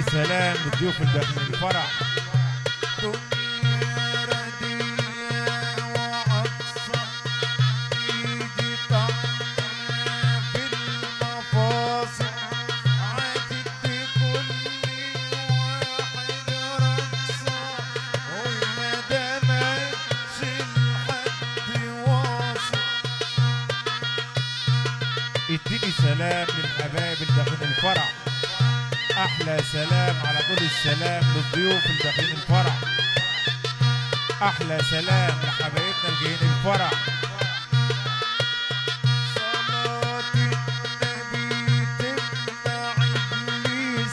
سلام للضيوف اللي داخلين الفرح دنيا رديئة وأقصى إيدي طعنة في المفاصل عاتب بكل واحد رقصة وما دامتش لحد واصل اديني سلام للحبايب اللي داخلين الفرح احلى سلام على طول السلام للضيوف اللي داخلين الفرح احلى سلام لحبايبنا اللي جايين الفرح صلاة النبي تمنع إبليس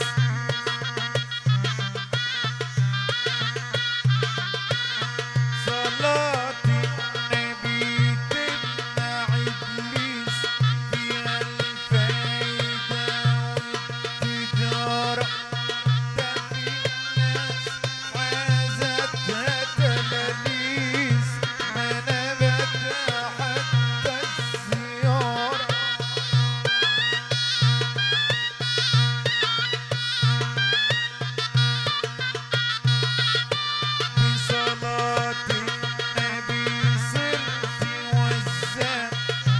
صلاة النبي تمنع إبليس فيها الفايدة والتجارة ده في ناس حازتها تلاليس ما نبتها حتى الزيارة بصلاة النبي صرت وزان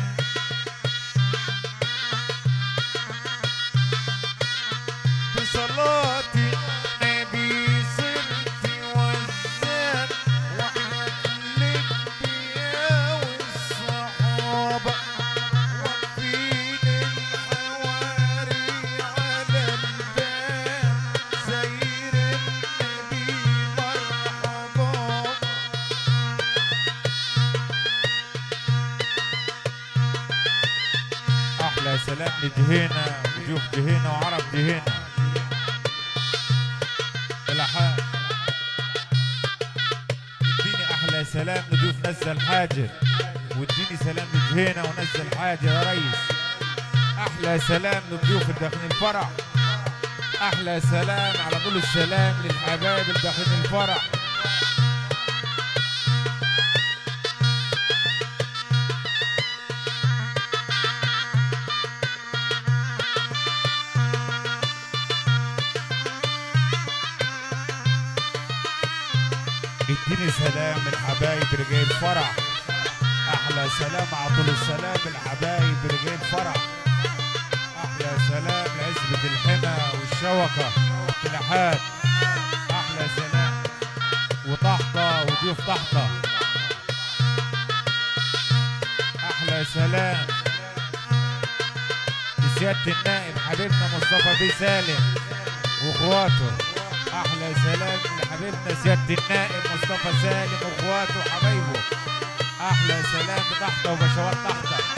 بصلاة النبي صرت وزان وحنلك بيا والصحابة واقفين الحواري على الباب سير النبي مرحبا احلى سلام لدهينا وضيوف دهينا وعرب دهينا الحق اديني احلى سلام لضيوف نزل حاجر واديني سلام لدهينا ونزل حاجر يا ريس احلى سلام للضيوف اللي داخلين الفرح احلى سلام على طول السلام للحبايب اللي داخلين الفرح اديني سلام الحبايب رجال الفرح احلى سلام على طول السلام الحبايب رجال الفرح احلى سلام لعزبة الحمى والشوكة والتلاحات احلى سلام وطحطة وضيوف طحطة احلى سلام لسيادة النائب حبيبنا مصطفى بيه سالم واخواته احلى سلام لحبيبنا سيادة النائب مصطفى سالم واخواته وحبايبه احلى سلام لطحطة وبشوات طحطة